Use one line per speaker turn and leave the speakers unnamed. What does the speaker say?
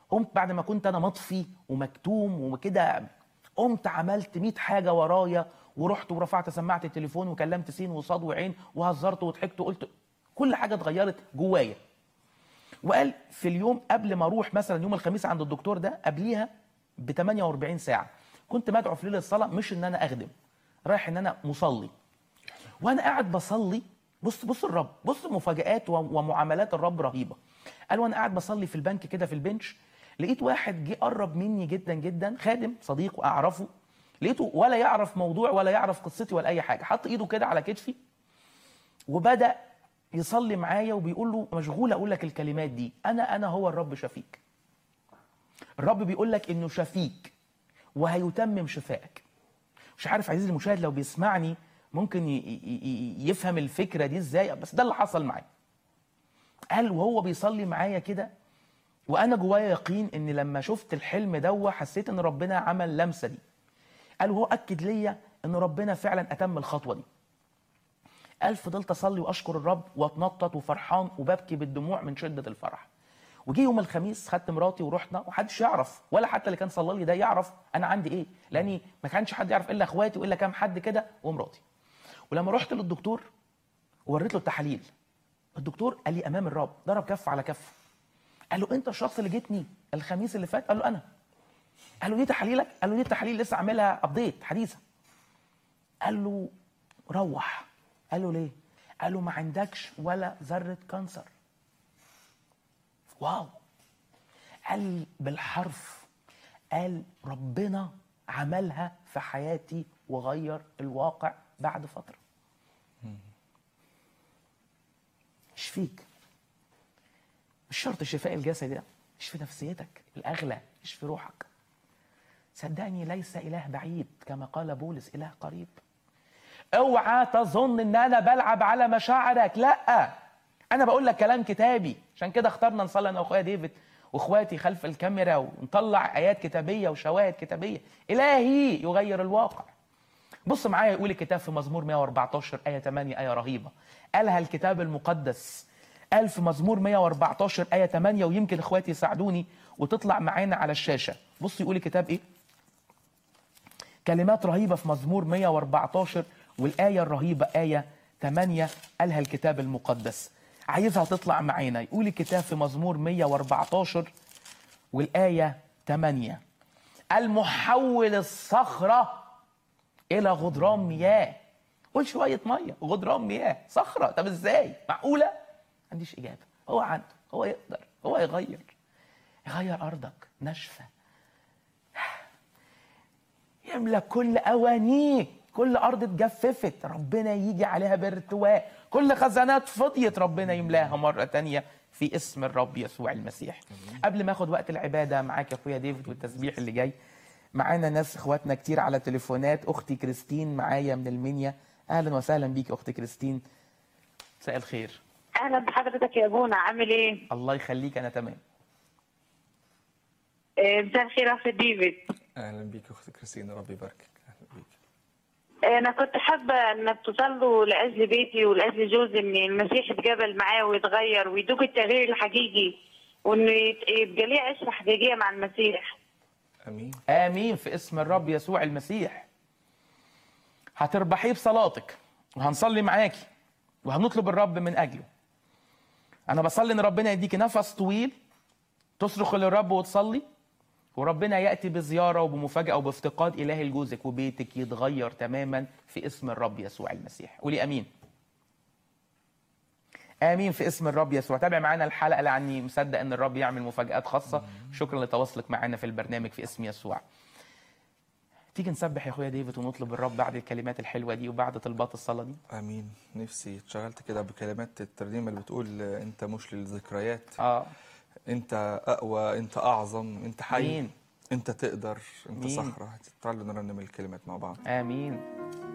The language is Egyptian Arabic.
قمت بعد ما كنت انا مطفي ومكتوم وكده قمت عملت 100 حاجه ورايا ورحت ورفعت سماعه التليفون وكلمت سين وصاد وعين وهزرت وضحكت وقلت كل حاجه اتغيرت جوايا وقال في اليوم قبل ما اروح مثلا يوم الخميس عند الدكتور ده قبليها ب 48 ساعه كنت مدعو في ليله الصلاه مش ان انا اخدم رايح ان انا مصلي وانا قاعد بصلي بص بص الرب بص مفاجآت و- ومعاملات الرب رهيبه قال وانا قاعد بصلي في البنك كده في البنش لقيت واحد جه قرب مني جدا جدا خادم صديق واعرفه لقيته ولا يعرف موضوع ولا يعرف قصتي ولا اي حاجه حط ايده كده على كتفي وبدا يصلي معايا وبيقول له مشغول اقول لك الكلمات دي انا انا هو الرب شفيك الرب بيقول لك انه شفيك وهيتمم شفائك مش عارف عزيزي المشاهد لو بيسمعني ممكن ي- ي- ي- يفهم الفكره دي ازاي بس ده اللي حصل معايا قال وهو بيصلي معايا كده وانا جوايا يقين ان لما شفت الحلم دوا حسيت ان ربنا عمل لمسه دي قال وهو اكد ليا ان ربنا فعلا اتم الخطوه دي قال فضلت اصلي واشكر الرب واتنطط وفرحان وببكي بالدموع من شده الفرح وجي يوم الخميس خدت مراتي ورحنا ومحدش يعرف ولا حتى اللي كان صلى لي ده يعرف انا عندي ايه لاني ما كانش حد يعرف الا اخواتي والا كام حد كده ومراتي ولما رحت للدكتور ووريت له التحاليل الدكتور قال لي امام الرب ضرب كف على كف قال له انت الشخص اللي جيتني الخميس اللي فات قال له انا قال له دي تحاليلك قال له دي التحاليل لسه عاملها ابديت حديثه قال له روح قال له ليه قال له ما عندكش ولا ذره كانسر واو قال بالحرف قال ربنا عملها في حياتي وغير الواقع بعد فتره يشفيك مش شرط الشفاء الجسدي ده اشفي نفسيتك الاغلى اشفي روحك صدقني ليس اله بعيد كما قال بولس اله قريب اوعى تظن ان انا بلعب على مشاعرك لا انا بقول لك كلام كتابي عشان كده اخترنا نصلي انا واخويا ديفيد واخواتي خلف الكاميرا ونطلع ايات كتابيه وشواهد كتابيه الهي يغير الواقع بص معايا يقول الكتاب في مزمور 114 آية 8 آية رهيبة قالها الكتاب المقدس قال في مزمور 114 آية 8 ويمكن اخواتي يساعدوني وتطلع معانا على الشاشة بص يقول الكتاب ايه كلمات رهيبة في مزمور 114 والآية الرهيبة آية 8 قالها الكتاب المقدس عايزها تطلع معانا يقول الكتاب في مزمور 114 والآية 8 المحول الصخرة إلى غدران مياه قول شوية مية غدران مياه صخرة طب إزاي معقولة ما عنديش إجابة هو عنده هو يقدر هو يغير يغير أرضك ناشفة يملى كل أوانيك كل أرض اتجففت ربنا يجي عليها بارتواء كل خزانات فضيت ربنا يملاها مرة تانية في اسم الرب يسوع المسيح قبل ما اخد وقت العبادة معاك يا اخويا ديفيد والتسبيح اللي جاي معانا ناس اخواتنا كتير على تليفونات اختي كريستين معايا من المنيا اهلا وسهلا بيك اختي كريستين مساء الخير
اهلا بحضرتك يا ابونا عامل ايه؟
الله يخليك انا تمام
آه، مساء الخير يا اخي ديفيد
اهلا بيك اختي كريستين ربي يباركك اهلا بيك
آه، انا كنت حابه انك تصلوا لاجل بيتي ولاجل جوزي ان المسيح يتقابل معاه ويتغير ويدوق التغيير الحقيقي وانه يت- يبقى ليه عشره حقيقيه مع المسيح
امين
امين في اسم الرب يسوع المسيح هتربحيه بصلاتك وهنصلي معاكي وهنطلب الرب من اجله انا بصلي ان ربنا يديكي نفس طويل تصرخ للرب وتصلي وربنا ياتي بزياره وبمفاجاه وبافتقاد الهي لجوزك وبيتك يتغير تماما في اسم الرب يسوع المسيح قولي امين امين في اسم الرب يسوع تابع معانا الحلقه لاني مصدق ان الرب يعمل مفاجات خاصه شكرا لتواصلك معانا في البرنامج في اسم يسوع تيجي نسبح يا اخويا ديفيد ونطلب الرب بعد الكلمات الحلوه دي وبعد طلبات الصلاه دي
امين نفسي اتشغلت كده بكلمات الترنيمه اللي بتقول آه، انت مش للذكريات
اه
انت اقوى انت اعظم انت حي
مين؟
انت تقدر انت
مين؟
صخره تعالوا نرنم الكلمات مع بعض
امين